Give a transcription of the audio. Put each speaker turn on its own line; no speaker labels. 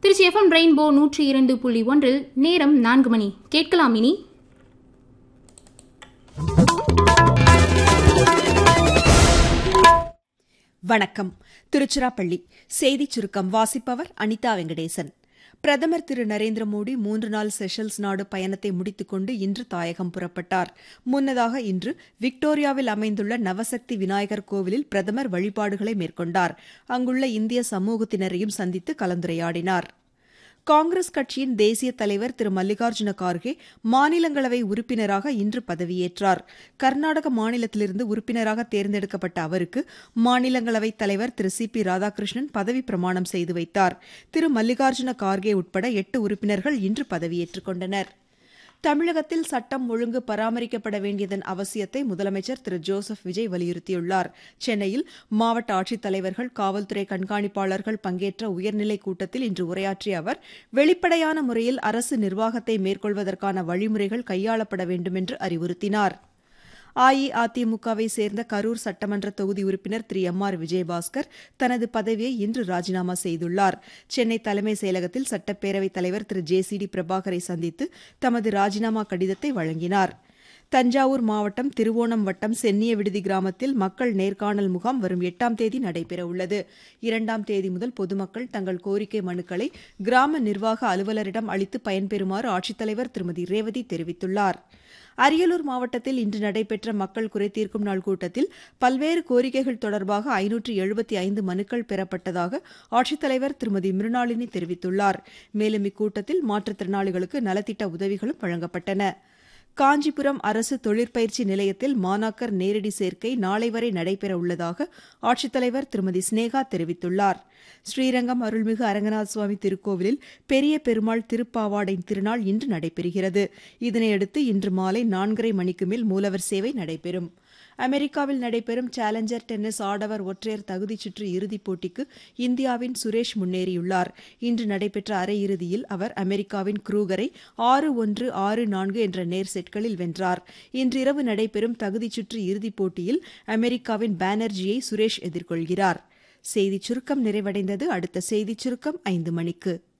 Trichy FM rainbow நூற்றி இரண்டு புள்ளி ஒன்றில் நேரம் நான்கு மணி கேட்கலாம் இனி
வணக்கம் திருச்சிராப்பள்ளி செய்திச் சுருக்கம் வாசிப்பவர் அனிதா வெங்கடேசன் பிரதமர் திரு நரேந்திர மோடி மூன்று நாள் செஷல்ஸ் நாடு பயணத்தை முடித்துக்கொண்டு இன்று தாயகம் புறப்பட்டார் முன்னதாக இன்று விக்டோரியாவில் அமைந்துள்ள நவசக்தி விநாயகர் கோவிலில் பிரதமர் வழிபாடுகளை மேற்கொண்டார் அங்குள்ள இந்திய சமூகத்தினரையும் சந்தித்து கலந்துரையாடினார் காங்கிரஸ் கட்சியின் தேசிய தலைவர் திரு மல்லிகார்ஜுன கார்கே மாநிலங்களவை உறுப்பினராக இன்று பதவியேற்றார் கர்நாடக மாநிலத்திலிருந்து உறுப்பினராக தேர்ந்தெடுக்கப்பட்ட அவருக்கு மாநிலங்களவைத் தலைவர் திரு சி பி ராதாகிருஷ்ணன் பதவி பிரமாணம் செய்து வைத்தார் திரு மல்லிகார்ஜுன கார்கே உட்பட எட்டு உறுப்பினர்கள் இன்று பதவியேற்றுக் கொண்டனர் தமிழகத்தில் சட்டம் ஒழுங்கு பராமரிக்கப்பட வேண்டியதன் அவசியத்தை முதலமைச்சர் திரு ஜோசப் விஜய் வலியுறுத்தியுள்ளார் சென்னையில் மாவட்ட ஆட்சித்தலைவர்கள் காவல்துறை கண்காணிப்பாளர்கள் பங்கேற்ற உயர்நிலைக் கூட்டத்தில் இன்று உரையாற்றிய அவர் வெளிப்படையான முறையில் அரசு நிர்வாகத்தை மேற்கொள்வதற்கான வழிமுறைகள் கையாளப்பட வேண்டும் என்று அறிவுறுத்தினார் அஇஅதிமுகவை சேர்ந்த கரூர் சட்டமன்ற தொகுதி உறுப்பினர் திரு எம் ஆர் விஜயபாஸ்கர் தனது பதவியை இன்று ராஜினாமா செய்துள்ளார் சென்னை தலைமைச் செயலகத்தில் சட்டப்பேரவைத் தலைவர் திரு ஜே சி டி பிரபாகரை சந்தித்து தமது ராஜினாமா கடிதத்தை வழங்கினார் தஞ்சாவூர் மாவட்டம் திருவோணம் வட்டம் சென்னிய விடுதி கிராமத்தில் மக்கள் நேர்காணல் முகாம் வரும் எட்டாம் தேதி நடைபெறவுள்ளது இரண்டாம் தேதி முதல் பொதுமக்கள் தங்கள் கோரிக்கை மனுக்களை கிராம நிர்வாக அலுவலரிடம் அளித்து பயன்பெறுமாறு ஆட்சித்தலைவர் திருமதி ரேவதி தெரிவித்துள்ளார் அரியலூர் மாவட்டத்தில் இன்று நடைபெற்ற மக்கள் குறைதீர்க்கும் நாள் கூட்டத்தில் பல்வேறு கோரிக்கைகள் தொடர்பாக ஐநூற்று எழுபத்தி ஐந்து மனுக்கள் பெறப்பட்டதாக ஆட்சித்தலைவர் திருமதி மிருணாளினி தெரிவித்துள்ளார் மேலும் இக்கூட்டத்தில் மாற்றுத்திறனாளிகளுக்கு நலத்திட்ட உதவிகளும் வழங்கப்பட்டன காஞ்சிபுரம் அரசு தொழிற்பயிற்சி நிலையத்தில் மாணாக்கர் நேரடி சேர்க்கை நாளை வரை நடைபெற உள்ளதாக ஆட்சித்தலைவர் திருமதி ஸ்னேகா தெரிவித்துள்ளார் ஸ்ரீரங்கம் அருள்மிகு அரங்கநாத சுவாமி திருக்கோவிலில் பெரிய பெருமாள் திருப்பாவாடை திருநாள் இன்று நடைபெறுகிறது இதனையடுத்து இன்று மாலை நான்கரை மணிக்கு மேல் மூலவர் சேவை நடைபெறும் அமெரிக்காவில் நடைபெறும் சேலஞ்சர் டென்னிஸ் ஆடவர் ஒற்றையர் தகுதிச் சுற்று இறுதிப் போட்டிக்கு இந்தியாவின் சுரேஷ் முன்னேறியுள்ளார் இன்று நடைபெற்ற அரையிறுதியில் அவர் அமெரிக்காவின் குரூகரை ஆறு ஒன்று ஆறு நான்கு என்ற நேர் செட்களில் வென்றார் இன்றிரவு நடைபெறும் தகுதிச் சுற்று இறுதிப் போட்டியில் அமெரிக்காவின் பானர்ஜியை சுரேஷ் எதிர்கொள்கிறார் செய்திச் சுருக்கம் நிறைவடைந்தது அடுத்த செய்திச் சுருக்கம் ஐந்து மணிக்கு